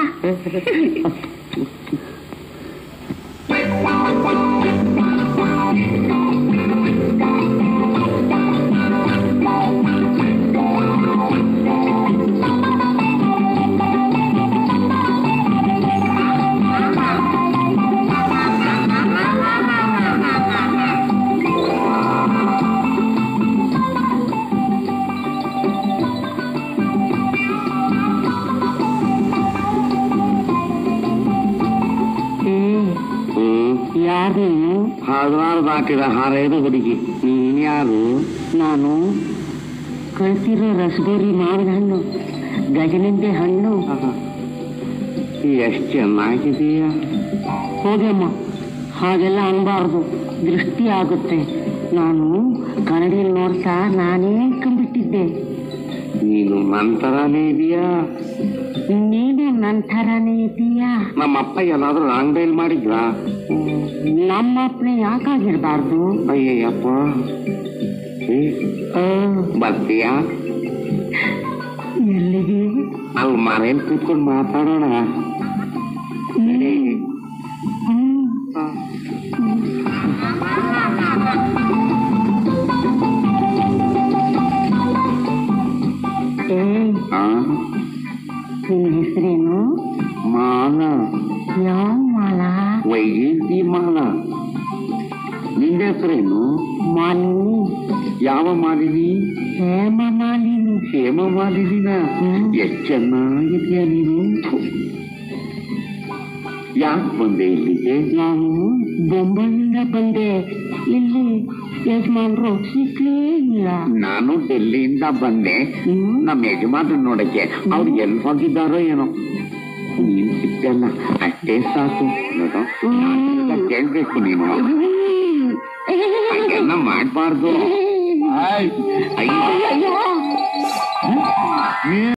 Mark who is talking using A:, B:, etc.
A: ಹ್ಮ್
B: ಯಾರು
A: ಹದಿನಾರು ದಾಟಿದ ಹಾರೈದು ಹುಡುಗಿ ನೀನ್ ಯಾರು
B: ನಾನು ಕಳ್ಸಿರೋ ರಸಗೋರಿ ಮಾವಿನ ಹಣ್ಣು ಗಜನಿಂಬೆ ಹಣ್ಣು
A: ಎಷ್ಟ್ ಚೆನ್ನಾಗಿದೀಯ
B: ಹೋಗಮ್ಮ ಹಾಗೆಲ್ಲ ಅನ್ಬಾರ್ದು ದೃಷ್ಟಿ ಆಗುತ್ತೆ ನಾನು ಕನ್ನಡಿಯಲ್ಲಿ ನೋಡ್ತಾ ನಾನೇ ಕಂಬಿಟ್ಟಿದ್ದೆ
A: ನೀನು ನಂತರನೇ ಇದೀಯಾ
B: ನೀನು ನನ್ನ ಥರನೇ ಇದೀಯಾ
A: ನಮ್ಮಪ್ಪ ಎಲ್ಲಾದ್ರೂ ರಾಂಗ್ ಡೈಲ್ ಮಾಡಿದ್ರಾ
B: ನಮ್ಮ ಅಪ್ಪನೇ ಯಾಕಾಗಿರ್ಬಾರ್ದು
A: ಅಯ್ಯಯ್ಯಪ್ಪ ಏ,
B: ಆ,
A: ಬರ್ತೀಯಾ
B: ಎಲ್ಲಿಗೆ
A: ಅಲ್ಲಿ ಮನೇಲಿ ಕೂತ್ಕೊಂಡು ಮಾತಾಡೋಣ ನಡಿ.
B: ಹ್ಮ್. ಏ
A: ಆ,
B: ನಿನ್ನ ಹೆಸರೇನು
A: ಮಾಲ
B: ಯಾವ ಮಾಲ
A: ವೈಜಯಂತಿ ಮಾಲ ನಿನ್ನ ಹೆಸರೇನು
B: ಮಾಲಿನಿ
A: ಯಾವ ಮಾಲಿನಿ
B: ಹೇಮ ಮಾಲಿನಿ
A: ಹೇಮ ಮಾಲಿನಿನ
B: ಹ್ಮ್.
A: ಎಷ್ಟ್ ಚೆನ್ನಾಗಿದ್ಯಾ ನೀನು ಯಾಕೆ ಬಂದೆ ಇಲ್ಲಿಗೆ
B: ನಾನು ಬೊಂಬೈಯಿಂದ ಬಂದೆ ಇಲ್ಲಿ ಯಜಮಾನ್ರು ಸಿಕ್ಲೇ ಇಲ್ಲ
A: ನಾನು ಡೆಲ್ಲಿಯಿಂದ ಬಂದೆ
B: ಹ್ಮ್.
A: ನಮ್ಮ ಯಜಮಾನ ನೋಡಕ್ಕೆ ಅವ್ರು ಎಲ್ಲಿ ಹೋಗಿದ್ದಾರೋ ಏನೋ ನೀನ್ ಸಿಕ್ಕಲ್ಲ ಅಷ್ಟೇ ಸಾಕು ನೋಡು ನಾನೀಗ ಕೇಳ್ಬೇಕು ನೀನು ಹಾಗೆಲ್ಲ ಮಾಡ್ಬಾರ್ದು ಆಯ್. ಅಯ್ಯೋ.
B: ಅಯ್ಯೋ
A: ನೀ-